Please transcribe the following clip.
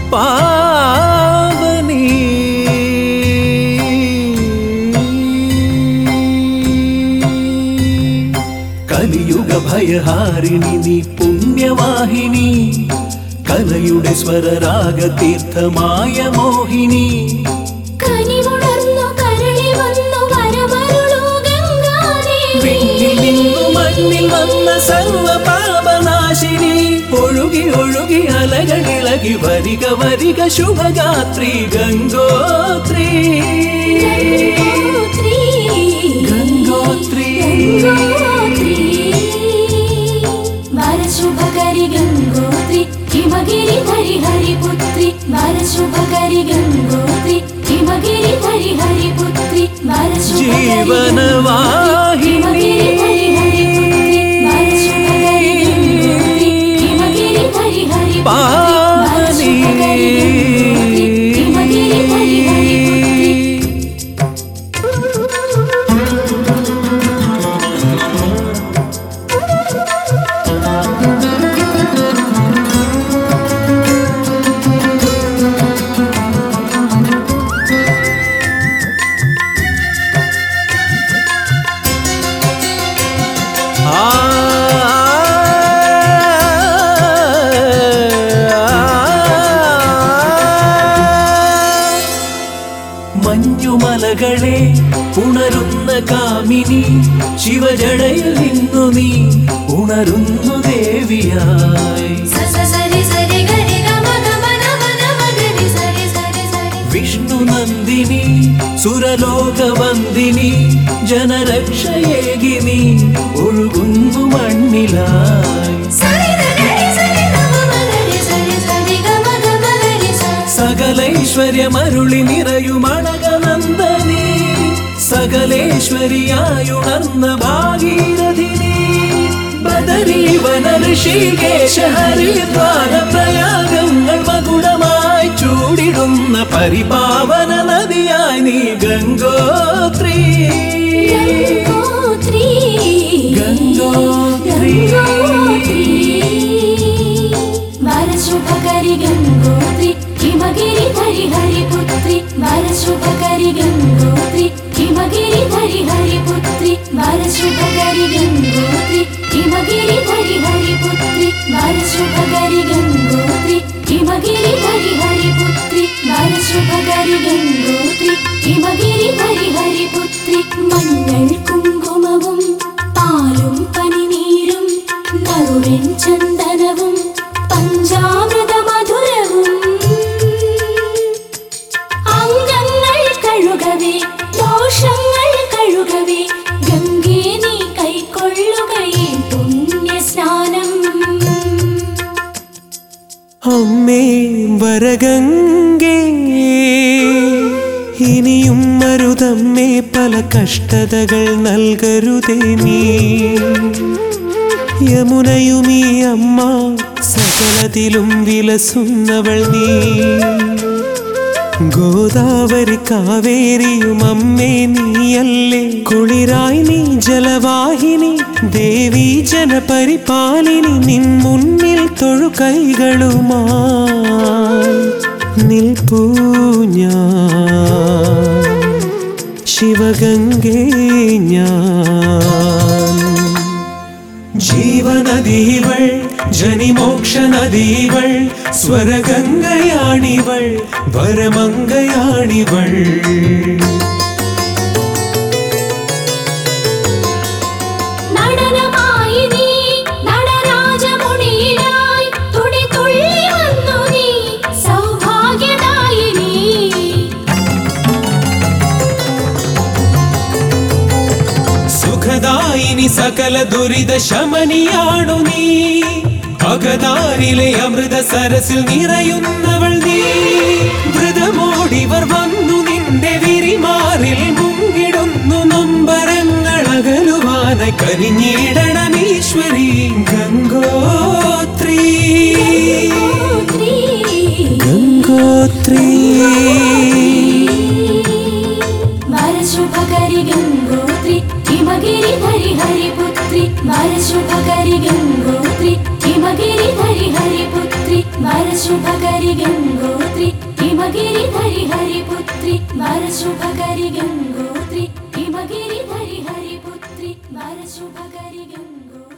പാവനീ കലിയുഗ ഭയഹാരിണി നീ പുണ്യവാഹിനി കലയുടെ സ്വരരാഗ തീർത്ഥമായ മോഹിനി കനിവുണർന്നു കരളി വന്നു വരമരുളൂ ഗംഗാദേവി വിണ്ണിൽ നിന്നു മണ്ണിൽ വന്ന സർവ പാപനാശിനി ഒഴുകി ഒഴുകി അലകളിളകി വരിക വരിക ശുഭഗാത്രി ഗംഗോത്രി ഗംഗോത്രി ഗംഗോത്രി വരശുഭകരി ഗംഗോത്രി ഹിമഗിരി ഹരി ഹരി പുത്രി വരശുഭകരി ഗംഗോത്രി ഹിമഗിരി ഹരി ഹരി പുത്രി വരശുഭകരി ജീവനവാഹിനി ഹിമഗിരി ഹരി ഹരി പുത്രി വരശുഭകരി ഗംഗോത്രി ഹിമഗിരി ഹരി ഹരി പുത്രി പാവനി വരശുഭകരി ഗംഗോത്രി ഹിമഗിരി ഹരി ഹരി പുത്രി ആ മഞ്ഞുമലകളെ ഉണരുന്ന കാമിനി ശിവജടയിൽ നിന്നു നീ ഉണരുന്നു ദേവിയായി സ സ സരി സരി ഗരി ഗമ ഗമ നമ നമ ഗരി സരി സരി സരി വിഷ്ണു നന്ദിനി സുരലോകവന്ദിനി ജനരക്ഷയേകിനി ഒഴുകുന്നു മണ്ണിലായി സരി ഗരി സരി നമ ഗരി സരി സരി ഗമ ഗമ ഗരി സ സകലൈശ്വര്യമരുളി നിറയുമണകനന്ദനി സകലേശ്വരിയായുണർന്ന ഭാഗീരഥിനി ബദരീവന ഋഷികേശ ഹരിദ്വാര പ്രയാഗങ്ങൾ മകുടമായി ചൂടിടുന്ന പരിപാവന നദിയായി നീ ഗംഗോത്രി ഗംഗോത്രി ഗംഗോത്രി. ഗംഗോത്രി വരശുഭകരി ഗംഗോത്രി ഹിമഗിരി ഹരി ഹരി പുത്രി വരശുഭകരി ഗംഗോത്രി ഹിമഗിരി ഹരി ഹരി പുത്രി വരശുഭകരി ഗംഗോത്രി ഹിമഗിരി ഹരി ഹരി പുത്രി വരശുഭകരി ഗംഗോത്രി ഹിമഗിരി ഹരി ഹരി പുത്രി വരശുഭകരി ഗംഗോത്രി ഹിമഗിരി ഹരി ഹരി പുത്രി മഞ്ഞൾ കുങ്കുമവും പാലും പനിനീരും നറുവെൺ ചന്ദനവും പഞ്ചാമൃത മധുരവും അംഗങ്ങൾ കഴുകവേ ദോഷങ്ങൾ കഴുകവേ ഗംഗേ നീ കൈക്കൊള്ളുകയേ പുണ്യസ്നാനം അമ്മേ വരഗംഗേ ഇനിയും മരുതമ്മേ പല കഷ്ടതകൾ നൽകരുതേ നീ യമുനയുമീ അമ്മ സകലത്തിലും വിലസുന്നവൾ നീ ഗോദാവരി കാവേരിയും അമ്മേ നീയല്ലേ കുളിരായി നീ ജലവാഹിനി ദേവി ജനപരിപാലിനി നിൻ മുന്നിൽ തൊഴു കൈകളുമായി നിൽപ്പൂ ഞാൻ ശിവഗംഗേ ഞാൻ ജീവനദിവൾ ജനിമോക്ഷ നദിവൾ സ്വരഗംഗയാണിവൾ വരമംഗയാണിവൾ നടനമായി നീ നടരാജമുടിയിലായി തുടി തുള്ളി വന്നു നീ സൗഭാഗ്യദായിനി സുഖദായിനി സകല ദുരിത ശമനിയാണു നീ അകതാരിലെ അമൃത സരസിൽ നിറയുന്നവൾ നീ വ്രതമോടിവർ വന്നു നിന്റെ വിരിമാറിൽ മുങ്ങിടുന്നു നൊമ്പരങ്ങൾ അകലുവാനായി കനിഞ്ഞിടണമീശ്വരി ഗംഗോത്രി ഗംഗോത്രി. ഗംഗോത്രി വരശുഭകരി ഗംഗോത്രി ഹിമഗിരി ഹരി ഹരി പുത്രി പുത്രി വരശുഭകരി ഗംഗോത്രി ഹിമഗിരി ധരി ഹരി പുത്രി വരശുഭകരി ഗംഗോത്രി ഹിമഗിരി ധരി ഹരി പുത്രി വരശുഭകരി ഗംഗോത്രി ഹിമഗിരി ധരി ഹരി പുത്രി വരശുഭകരി ഗംഗോത്രി